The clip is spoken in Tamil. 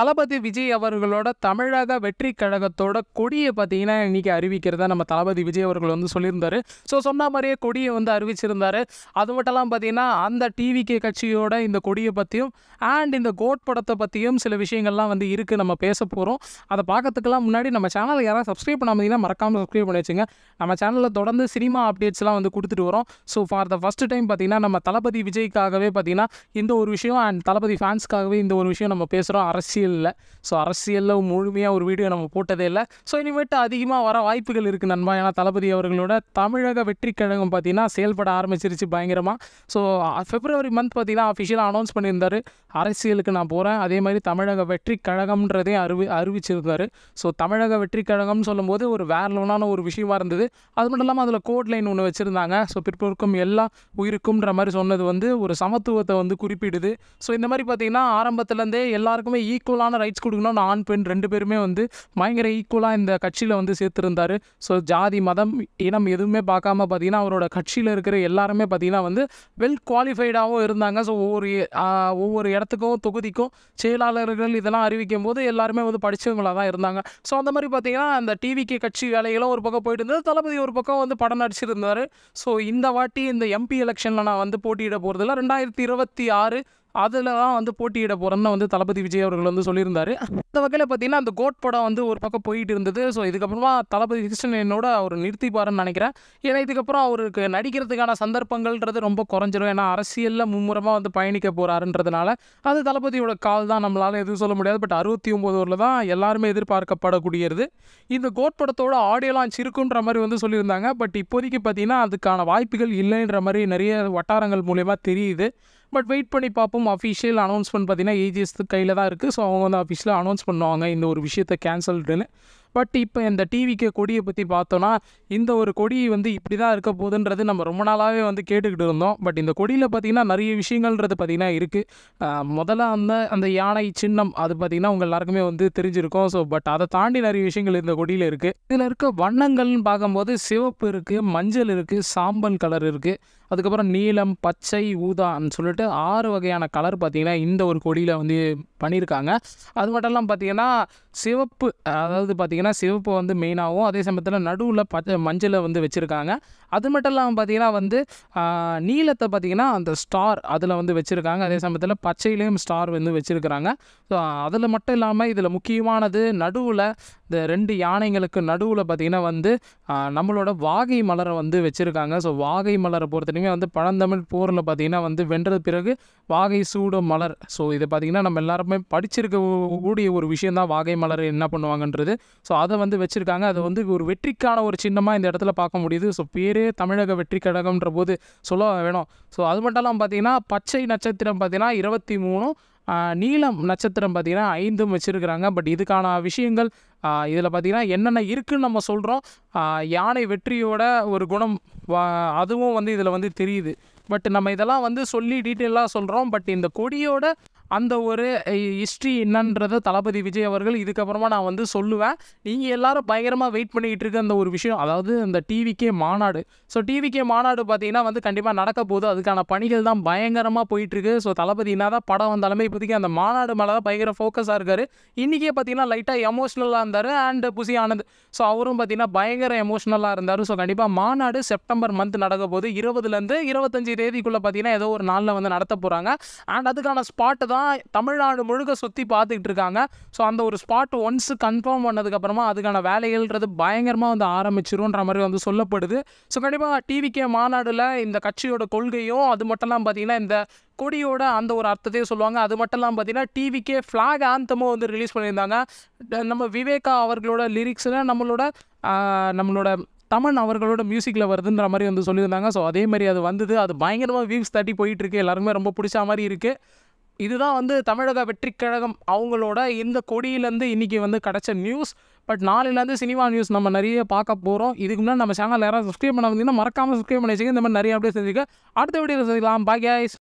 தளபதி விஜய் அவர்களோட தமிழக வெற்றி கழகத்தோட கொடியை பார்த்தீங்கன்னா இன்னைக்கு அறிவிக்கிறதா நம்ம தளபதி விஜய் அவர்கள் வந்து சொல்லியிருந்தாரு ஸோ சொன்ன மாதிரியே கொடியை வந்து அறிவிச்சிருந்தாரு அது மட்டும் பார்த்தீங்கன்னா அந்த டிவிகே கட்சியோட இந்த கொடியை பற்றியும் அண்ட் இந்த கோட் படத்தை பற்றியும் சில விஷயங்கள்லாம் வந்து இருக்குது நம்ம பேச போகிறோம் அதை பார்க்கறதுக்கெல்லாம் முன்னாடி நம்ம சேனலை யாராவது சப்ஸ்கிரைப் பண்ணாமதிங்கன்னா மறக்காமல் சப்ஸ்கிரைப் பண்ணி வச்சுங்க நம்ம சேனலில் தொடர்ந்து சினிமா அப்டேட்ஸ்லாம் வந்து கொடுத்துட்டு வரோம் so for the first time பார்த்தீங்கன்னா நம்ம தளபதி விஜய்க்காகவே பார்த்தீங்கன்னா இந்த ஒரு விஷயம் அண்ட் தளபதி ஃபேன்ஸ்க்காகவே இந்த ஒரு விஷயம் நம்ம பேசுகிறோம் அரசியலில் ஸோ அரசியலில் முழுமையாக ஒரு வீடியோ நம்ம போட்டதே இல்லை ஸோ இனிமேட்டு அதிகமாக வர வாய்ப்புகள் இருக்குது நண்பா ஏன்னா தளபதி அவர்களோட தமிழக வெற்றி கழகம் பார்த்தீங்கன்னா செயல்பட ஆரம்பிச்சிருச்சு பயங்கரமாக ஸோ பிப்ரவரி மந்த் பார்த்தீங்கன்னா அஃபிஷியலாக அனௌன்ஸ் பண்ணியிருந்தாரு அரசியலுக்கு நான் போகிறேன் அதே மாதிரி தமிழக வெற்றி கழகம்ன்றதே அறிவி அறிவிச்சிருந்தாரு ஸோ தமிழக வெற்றி கழகம்னு சொல்லும்போது ஒரு வேற லோனான ஒரு விஷயமா இருந்தது அது மட்டும் இல்லாமல் அதில் கோட் லைன் ஒன்று வச்சுருந்தாங்க ஸோ பிற்போருக்கும் எல்லா உயிருக்கும்ன்ற மாதிரி சொன்னது வந்து ஒரு சமத்துவத்தை வந்து குறிப்பிடுது ஸோ இந்த மாதிரி பார்த்தீங்கன்னா ஆரம்பத்துலேருந்தே எல்லாருக்குமே ஈக்குவலான ரைட்ஸ் கொடுக்கணும்னு ஆண் பெண் ரெண்டு பேருமே வந்து பயங்கர ஈக்குவலாக இந்த கட்சியில் வந்து சேர்த்துருந்தாரு ஸோ ஜாதி மதம் இனம் எதுவுமே பார்க்காம பார்த்தீங்கன்னா அவரோட கட்சியில் இருக்கிற எல்லாருமே பார்த்தீங்கன்னா வந்து வெல் குவாலிஃபைடாகவும் இருந்தாங்க ஸோ ஒவ்வொரு ஆஹ், ஒவ்வொரு இடத்துக்கும் தொகுதிக்கும் செயலாளர்கள் இதெல்லாம் அறிவிக்கும் போது எல்லாருமே வந்து படித்தவங்களாக தான் இருந்தாங்க ஸோ அந்த மாதிரி பார்த்தீங்கன்னா அந்த டிவிக்கு கட்சி வேலைகளும் ஒரு பக்கம் போயிட்டு இருந்தது தளபதி ஒரு பக்கம் வந்து படம் நடிச்சிருந்தார் ஸோ இந்த வாட்டி இந்த எம்பி எலெக்ஷனில் நான் வந்து போட்டியிட போகிறதில்ல ரெண்டாயிரத்தி இருபத்தி ஆறு அதில் தான் வந்து போட்டியிட போகிறேன்னு வந்து தளபதி விஜய் அவர்கள் வந்து சொல்லியிருந்தாரு அந்த வகையில் பார்த்தீங்கன்னா அந்த கோட் படம் வந்து ஒரு பக்கம் போயிட்டு இருந்தது ஸோ இதுக்கப்புறமா தளபதி கிருஷ்ணன் என்னோட அவர் நிறுத்திப்பாருன்னு நினைக்கிறேன் ஏன்னா இதுக்கப்புறம் அவருக்கு நடிக்கிறதுக்கான சந்தர்ப்பங்கள்ன்றது ரொம்ப குறைஞ்சிரும் ஏன்னா அரசியலில் மும்முரமாக வந்து பயணிக்க போகிறாருன்றதுனால அது தளபதியோட கால் தான் நம்மளால் எதுவும் சொல்ல முடியாது பட் அறுபத்தி ஒம்பது ஊரில் தான் எல்லாருமே எதிர்பார்க்கப்படக்கூடியது இந்த கோட் படத்தோட ஆடியோ லான்ச் இருக்குன்ற மாதிரி வந்து சொல்லியிருந்தாங்க பட் இப்போதைக்கு பார்த்தீங்கன்னா அதுக்கான வாய்ப்புகள் இல்லைன்ற மாதிரி நிறைய வட்டாரங்கள் மூலயமா தெரியுது பட் வெயிட் பண்ணி பார்ப்போம் அஃபிஷியல் அனௌன்ஸ்மெண்ட் பார்த்தீங்கன்னா ஏஜிஎஸ் கையில் தான் இருக்குது ஸோ அவங்க வந்து அஃபிஷியலாக அனௌன்ஸ் பண்ணுவாங்க இந்த ஒரு விஷயத்தை கேன்சல்டுன்னு பட் இப்போ இந்த டிவிக்கு கொடியை பற்றி பார்த்தோன்னா இந்த ஒரு கொடி வந்து இப்படி தான் இருக்க போகுதுன்றது நம்ம ரொம்ப நாளாகவே வந்து கேட்டுக்கிட்டு இருந்தோம் பட் இந்த கொடியில் பார்த்திங்கன்னா நிறைய விஷயங்கள்ன்றது பார்த்திங்கன்னா இருக்குது முதல்ல அந்த அந்த யானை சின்னம் அது பார்த்திங்கன்னா உங்கள் எல்லாருக்குமே வந்து தெரிஞ்சிருக்கும் ஸோ பட் அதை தாண்டி நிறைய விஷயங்கள் இந்த கொடியில் இருக்குது இதில் இருக்க வண்ணங்கள்னு பார்க்கும்போது சிவப்பு இருக்குது மஞ்சள் இருக்குது சாம்பல் கலர் இருக்குது அதுக்கப்புறம் நீலம் பச்சை ஊதான்னு சொல்லிட்டு ஆறு வகையான கலர் பார்த்திங்கன்னா இந்த ஒரு கொடியில் வந்து பண்ணியிருக்காங்க அது மட்டும் இல்லாமல் பார்த்தீங்கன்னா சிவப்பு அதாவது பார்த்திங்கன்னா சிவப்பு வந்து மெயினாகவும் அதே சமயத்தில் நடுவில் பச்சை மஞ்சளை வந்து வச்சுருக்காங்க அது மட்டும் இல்லாமல் பார்த்தீங்கன்னா வந்து ஆஹ், நீலத்தை பார்த்தீங்கன்னா அந்த ஸ்டார் அதில் வந்து வச்சுருக்காங்க அதே சமயத்தில் பச்சையிலையும் ஸ்டார் வந்து வச்சுருக்கிறாங்க ஸோ அதில் மட்டும் இல்லாமல் இதில் முக்கியமானது நடுவில் இந்த ரெண்டு யானைங்களுக்கு நடுவில் பார்த்திங்கன்னா வந்து ஆஹ், நம்மளோட வாகை மலரை வந்து வச்சுருக்காங்க ஸோ வாகை மலரை பொறுத்தவரைக்குமே வந்து பழந்தமிழ் போரில் பார்த்திங்கன்னா வந்து வென்றது பிறகு வாகை சூடும் மலர் ஸோ இதை பார்த்திங்கன்னா நம்ம எல்லாருமே படிச்சிருக்க கூ- கூடிய ஒரு விஷயம் தான் வாகை மலர் என்ன பண்ணுவாங்கன்றது ஸோ அதை வந்து வச்சுருக்காங்க அது வந்து ஒரு வெற்றிக்கான ஒரு சின்னமாக இந்த இடத்துல பார்க்க முடியுது ஸோ பேரே தமிழக வெற்றி கழகம்ன்ற போது சொல்ல வேணும் ஸோ அது மட்டும் இல்லாமல் பார்த்தீங்கன்னா பச்சை நட்சத்திரம் பார்த்தீங்கன்னா இருபத்தி மூணும் ஆஹ், நீலம் நட்சத்திரம் பார்த்தீங்கன்னா ஐந்தும் வச்சுருக்கிறாங்க பட் இதுக்கான விஷயங்கள் இதில் பார்த்தீங்கன்னா என்னென்ன இருக்குன்னு நம்ம சொல்கிறோம் யானை வெற்றியோட ஒரு குணம் வா- அதுவும் வந்து இதில் வந்து தெரியுது பட் நம்ம இதெல்லாம் வந்து சொல்லி டீட்டெயிலாக சொல்கிறோம் பட் இந்த கொடியோட அந்த ஒரு ஹிஸ்ட்ரி என்னன்றதை தளபதி விஜய் அவர்கள் இதுக்கப்புறமா நான் வந்து சொல்லுவேன் நீங்கள் எல்லாரும் பயங்கரமாக வெயிட் பண்ணிக்கிட்டு இருக்க அந்த ஒரு விஷயம் அதாவது அந்த டிவிக்கே மாநாடு ஸோ டிவிக்கே மாநாடு பார்த்தீங்கன்னா வந்து கண்டிப்பாக நடக்க போகுது அதுக்கான பணிகள் தான் பயங்கரமாக போயிட்டுருக்கு ஸோ தளபதி என்ன தான் படம் வந்தாலுமே இப்போதைக்கு அந்த மாநாடு மேலே தான் பயங்கர ஃபோக்கஸாக இருக்கார் இன்றைக்கே பார்த்தீங்கன்னா லைட்டாக எமோஷ்னலாக இருந்தார் அண்ட் புசி ஆனந்த் ஸோ அவரும் பார்த்தீங்கன்னா பயங்கர எமோஷ்னலாக இருந்தார் ஸோ கண்டிப்பாக மாநாடு செப்டம்பர் மந்த் நடக்க போகுது இருபதுலேருந்து இருபத்தஞ்சி தேதிக்குள்ளே பார்த்தீங்கன்னா ஏதோ ஒரு நாளில் வந்து நடத்த போகிறாங்க அண்ட் அதுக்கான ஸ்பாட்டு தான் தமிழ்நாடு முழுக்க சுற்றி பார்த்துக்கிட்டு இருக்காங்க ஸோ அந்த ஒரு ஸ்பாட் ஒன்ஸ் கன்ஃபார்ம் பண்ணதுக்கப்புறமா அதுக்கான வேலைகள்ன்றது பயங்கரமாக வந்து ஆரம்பிச்சிரும்ன்ற மாதிரி வந்து சொல்லப்படுது ஸோ கண்டிப்பாக டிவிக்கே மாநாடுல இந்த கட்சியோட கொள்கையும் அது மட்டும் இல்லாமல் பார்த்தீங்கன்னா இந்த கொடியோட அந்த ஒரு அர்த்தத்தையும் சொல்லுவாங்க அது மட்டும் இல்லாமல் பார்த்தீங்கன்னா டிவிக்கே ஃப்ளாக் ஆந்தமும் வந்து ரிலீஸ் பண்ணியிருந்தாங்க ட- நம்ம விவேகா அவர்களோட லிரிக்ஸில் நம்மளோட ஆஹ், நம்மளோட தமன் அவர்களோட மியூசிக்கில் வருதுன்ற மாதிரி வந்து சொல்லியிருந்தாங்க ஸோ அதே மாதிரி அது வந்தது அது பயங்கரமாக வியூஸ் தட்டி போயிட்டு இருக்கு எல்லாருக்குமே ரொம்ப பிடிச்ச மாதிரி இருக்குது இதுதான் வந்து தமிழக வெற்றிக் கழகம் அவங்களோட இந்த கொடியிலேருந்து இன்றைக்கி வந்து கிடச்ச நியூஸ் பட் நாளையிலேருந்து சினிமா நியூஸ் நம்ம நிறைய பார்க்க போகிறோம் இதுக்கு முன்னாடி நம்ம சேனல் யாராவது சப்ஸ்கிரைப் பண்ண வந்தீங்கன்னா மறக்காமல் சப்ஸ்கிரைப் பண்ணி வச்சுங்க இந்த மாதிரி நிறைய அப்படியே செஞ்சுக்க அடுத்த வீடியோவில் சந்திக்கலாம் பாய் guys